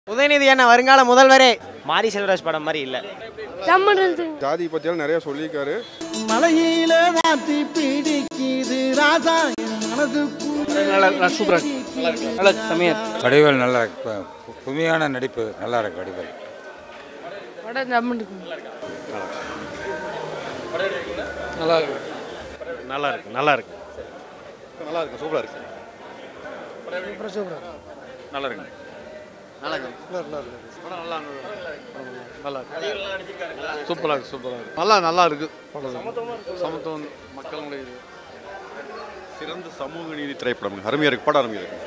உதயநிதி என்ன வருங்கால முதல்வரே மாரி செல்வராஜ் படம் மாதிரி இல்லை ஜாதி பற்றியெல்லாம் நிறைய சொல்லியிருக்காரு மலையில ராத்தி பிடிக்குது ராசா என் மனதுக்கு வடிவேல் நல்லா இருக்கு பு- பு- புதுமையான நடிப்பு நல்லா இருக்கு வடிவேல் நல்லா இருக்கு நல்லா இருக்கு நல்லா இருக்கு சூப்பராக இருக்கு நல்லா இருக்கு சூப்பராக இருக்கு சூப்பராக இருக்கு நல்லா நல்லா இருக்கு சமத்துவம் மக்களுடைய இது சிறந்த சமூக நீதி திரைப்படம் அருமையாக இருக்கு படம் அருமையாக இருக்கு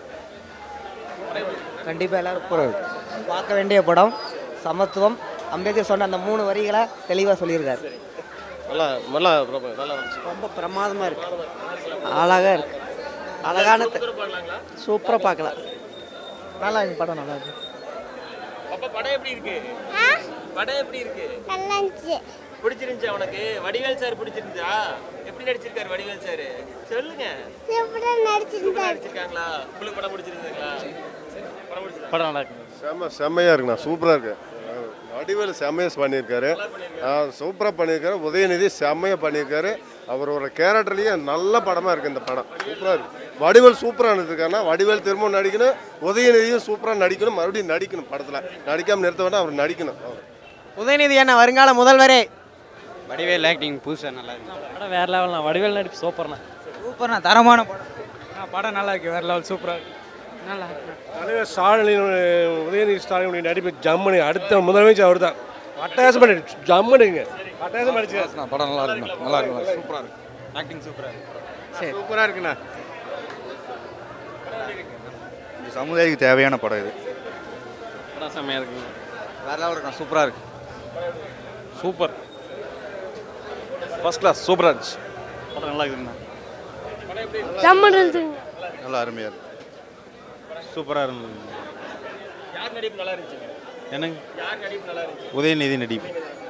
கண்டிப்பாக எல்லாரும் பார்க்க வேண்டிய படம் சமத்துவம் அம்பேத்கர் சொன்ன அந்த மூணு வரிகளை தெளிவாக சொல்லியிருக்காரு நல்லா நல்லா நல்லா ரொம்ப பிரமாதமாக இருக்கு அழகாக இருக்கு அழகான சூப்பராக பார்க்கலாம் நல்லா இருக்கு படம் நல்லா இருக்கு படம் எப்படி இருக்கு படம் எப்படி இருக்கு நல்லா இருந்துச்சு பிடிச்சிருந்துச்சா உனக்கு வடிவேல் சார் பிடிச்சிருந்தா எப்படி நடிச்சிருக்காரு வடிவேல் சார் சொல்லுங்க சூப்பரா நடிச்சிருந்தாரு நடிச்சிருக்காங்களா உங்களுக்கு படம் பிடிச்சிருந்தீங்களா படம் பிடிச்சிருந்தா படம் நல்லா இருக்கு செம்ம செம்மையாக இருக்குண்ணா சூப்பராக இருக்கு வடிவேல் செம்மையாக பண்ணியிருக்காரு சூப்பராக பண்ணியிருக்காரு உதயநிதி செம்மையாக பண்ணியிருக்காரு அவரோட கேரக்டர்லேயே நல்ல படமாக இருக்குது இந்த படம் சூப்பராக இருக்கு வடிவேல் சூப்பராக நடிச்சிருக்காருன்னா வடிவேல் திரும்ப நடிக்கணும் உதயநிதியும் சூப்பராக நடிக்கணும் மறுபடியும் நடிக்கணும் படத்தில் நடிக்காமல் நிறுத்த வேண்டாம் அவர் நடிக்கணும் அவர் உதயநிதி என்ன வருங்கால முதல்வரே வடிவேல் ஆக்டிங் புதுசாக நல்லா இருக்கு படம் வேற லெவல்ண்ணா வடிவேல் நடிப்பு சூப்பர்ண்ணா சூப்பர்ண்ணா தரமான படம் படம் நல்லா இருக்கு வேற லெவல் சூப்பராக இருக்கு நல்லா தலைவர் ஸ்டாலின் உதயநிதி ஸ்டாலினுடைய நடிப்பு ஜம்முனு அடுத்த முதலமைச்சர் அவர் தான் அட்டகாசம் பண்ணி ஜம்முனுங்க அட்டகாசம் அடிச்சு படம் நல்லா இருக்கு நல்லா இருக்கு சூப்பராக இருக்கு ஆக்டிங் சூப்பராக இருக்கு சூப்பராக இருக்குண்ணா இந்த சமுதாயத்துக்கு தேவையான படம் இது படம் செம்மையாக இருக்குங்க வேற லெவல் இருக்கு சூப்பராக இருக்கு சூப்பர் ஃபர்ஸ்ட் கிளாஸ் சூப்பராக இருந்துச்சு படம் நல்லா இருக்குண்ணா நல்லா அருமையாக இருக்கு சூப்பராக இருந்தது யார் நடிப்பு நல்லா இருந்துச்சுங்க என்னங்க யார் நடிப்பு நல்லா இருந்துச்சு உதயநிதி நடிப்பு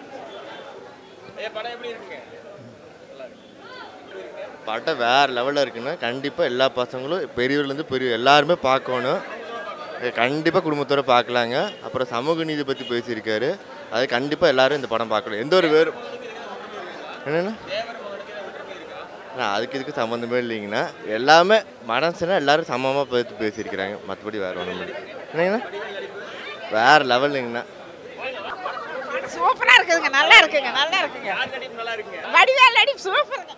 ஏ படம் எப்படி இருக்குங்க படம் வேறு லெவலில் இருக்குன்னா கண்டிப்பாக எல்லா பசங்களும் பெரியவர்லேருந்து பெரிய எல்லாருமே பார்க்கணும் கண்டிப்பாக குடும்பத்தோடு பார்க்கலாங்க அப்புறம் சமூக நீதி பற்றி பேசியிருக்காரு அது கண்டிப்பாக எல்லாரும் இந்த படம் பார்க்கணும் எந்த ஒரு வேறு என்னென்னா அதுக்கு இதுக்கு சம்மந்தமே இல்லைங்கண்ணா எல்லாமே மனசுனா எல்லாரும் சமமாக பார்த்து பேசியிருக்கிறாங்க மற்றபடி வேறு ஒன்றும் இல்லை என்னங்கண்ணா வேறு லெவலுங்கண்ணா சூப்பரா இருக்குதுங்க நல்லா இருக்குங்க நல்லா இருக்குங்க வடிவேல் நடிப்பு சூப்பருங்க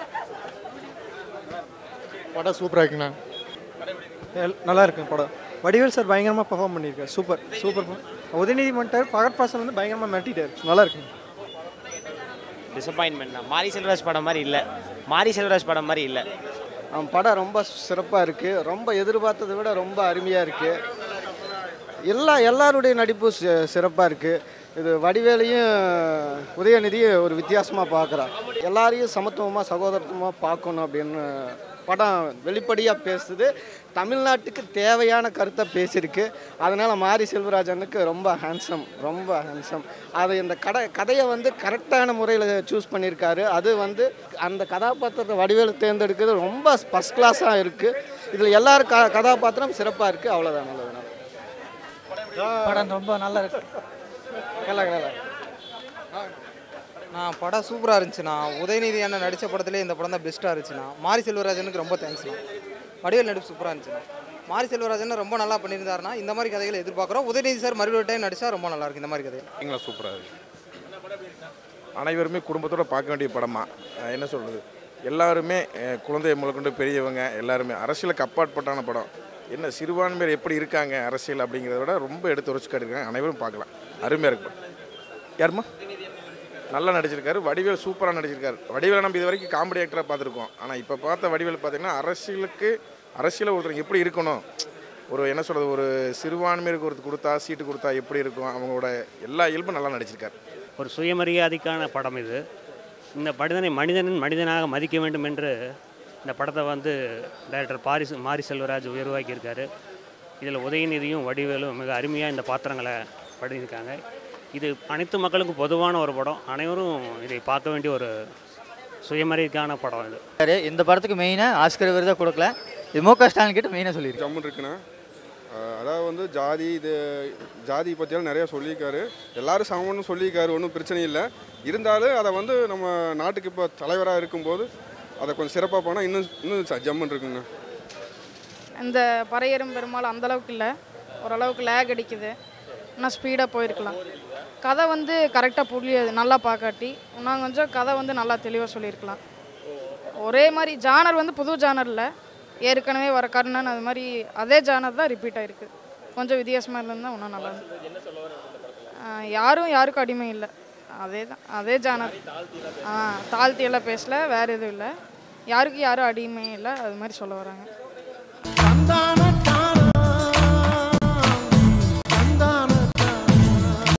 படம் சூப்பராக இருக்குண்ணா நல்லா இருக்கு படம் வடிவேல் சார் பயங்கரமாக பர்ஃபார்ம் பண்ணியிருக்காரு சூப்பர் சூப்பர் உதயநிதி பண்ணிட்டார் பகத் பாசல் வந்து பயங்கரமாக மிரட்டிட்டார் நல்லா இருக்குங்க டிசப்பாயின்மெண்ட் தான் மாரி செல்வராஜ் படம் மாதிரி இல்லை மாரி செல்வராஜ் படம் மாதிரி இல்லை படம் ரொம்ப சிறப்பாக இருக்குது ரொம்ப எதிர்பார்த்ததை விட ரொம்ப அருமையாக இருக்குது எல்லா எல்லாருடைய நடிப்பும் சி- சிறப்பாக இருக்குது இது வடிவேலையும் உதயநிதியும் ஒரு வித்தியாசமாக பார்க்குறான் எல்லாரையும் சமத்துவமாக சகோதரத்துவமாக பார்க்கணும் அப்படின்னு படம் வெளிப்படையாக பேசுது தமிழ்நாட்டுக்கு தேவையான கருத்தை பேசியிருக்கு அதனால் மாரி செல்வராஜனுக்கு ரொம்ப ஹேண்ட்ஸம் ரொம்ப ஹேண்ட்ஸம் அது இந்த கதை கதையை வந்து கரெக்டான முறையில் சூஸ் பண்ணியிருக்காரு அது வந்து அந்த கதாபாத்திரத்தை வடிவேலு தேர்ந்தெடுக்கிறது ரொம்ப ஃபஸ்ட் கிளாஸாக இருக்குது இதில் எல்லாரும் க கதாபாத்திரம் சிறப்பாக இருக்குது அவ்வளோதான் நல்லது படம் ரொம்ப நல்லா இருக்கு நல்லா நல்லா நான் படம் சூப்பராக இருந்துச்சுண்ணா உதயநிதி அண்ணன் நடித்த படத்துலேயே இந்த படம் தான் பெஸ்ட்டாக இருந்துச்சுண்ணா மாரி செல்வராஜனுக்கு ரொம்ப தேங்க்ஸ்ண்ணா வடிவேல் நடிப்பு சூப்பராக இருந்துச்சுண்ணா மாரி செல்வராஜன் ரொம்ப நல்லா பண்ணியிருந்தாருன்னா இந்த மாதிரி கதைகளை எதிர்பார்க்குறோம் உதயநிதி சார் மறுபடியும் டைம் நடிச்சா ரொம்ப நல்லா இருக்கு இந்த மாதிரி கதை எங்களை சூப்பராக இருக்கு அனைவருமே குடும்பத்தோட பார்க்க வேண்டிய படமா அஹ் என்ன சொல்கிறது எல்லாருமே அஹ் குழந்தை முதற்கொண்டு பெரியவங்க எல்லாருமே அரசியலுக்கு அப்பாற்பட்டான படம் என்ன சிறுபான்மையர் எப்படி இருக்காங்க அரசியல் அப்படிங்கிறத விட ரொம்ப எடுத்து உரைச்சு காட்டியிருக்காங்க அனைவரும் பார்க்கலாம் அருமையாக இருக்கு படம். யாரும்மா நல்லா நடிச்சிருக்காரு வடிவேல் சூப்பராக நடிச்சிருக்காரு வடிவேலை நம்ம இது வரைக்கும் காமெடி ஆக்டராக பார்த்துருக்கோம் ஆனால் இப்போ பார்த்த வடிவேல் பார்த்தீங்கன்னா அரசியலுக்கு அரசியலில் ஒருத்தர் எப்படி இருக்கணும் ஒரு என்ன சொல்கிறது ஒரு சிறுபான்மையருக்கு ஒருத்தர் கொடுத்தா சீட்டு கொடுத்தா எப்படி இருக்கும் அவங்களோட எல்லா இயல்பும் நல்லா நடிச்சிருக்காரு ஒரு சுயமரியாதைக்கான படம் இது இந்த மனிதனை மனிதனின் மனிதனாக மதிக்க வேண்டும் என்று இந்த படத்தை வந்து டைரக்டர் பாரிஸ் மாரி செல்வராஜ் உருவாக்கியிருக்காரு இதில் உதயநிதியும் வடிவேலும் மிக அருமையாக இந்த பாத்திரங்களை பண்ணியிருக்காங்க இது அனைத்து மக்களுக்கும் பொதுவான ஒரு படம் அனைவரும் இதை பார்க்க வேண்டிய ஒரு சுயமரியாதைக்கான படம் இது இந்த படத்துக்கு மெயினாக ஆஸ்கர் விருதை கொடுக்கல இது மு க ஸ்டாலின் கிட்ட மெயினாக சொல்லியிருக்கு ஜம்முன்னு இருக்குண்ணா அஹ் அதாவது வந்து ஜாதி இது ஜாதி பற்றியெல்லாம் நிறையா சொல்லியிருக்காரு எல்லாரும் சமம்னு சொல்லியிருக்காரு ஒன்றும் பிரச்சனை இல்லை இருந்தாலும் அதை வந்து நம்ம நாட்டுக்கு இப்போ தலைவராக இருக்கும்போது அதை கொஞ்சம் சிறப்பாக போனால் இன்னும் இன்னும் ச- ஜம்முன்னு இருக்குங்க இந்த பறையரும் பெருமாள் அந்த அளவுக்கு இல்லை ஓரளவுக்கு லேக் அடிக்குது இன்னும் ஸ்பீடாக போயிருக்கலாம் கதை வந்து கரெக்டாக புரியாது நல்லா பார்க்காட்டி இன்னும் கொஞ்சம் கதை வந்து நல்லா தெளிவாக சொல்லியிருக்கலாம் ஒரே மாதிரி ஜானர் வந்து புது ஜானர் இல்லை ஏற்கனவே வர கர்ணன் அது மாதிரி அதே ஜானர் தான் ரிப்பீட் ஆயிருக்கு கொஞ்சம் வித்தியாசமாக இருந்தால் இன்னும் நல்லா இருந்துச்சு. ஆஹ் யாரும் யாருக்கும் அடிமை இல்லை அதே தான் அதே ஜானர் ஆ தாழ்த்தி எல்லாம் பேசல வேறு எதுவும் இல்லை யாருக்கும் யாரும் அடிமை இல்லை அது மாதிரி சொல்ல வராங்க சந்தான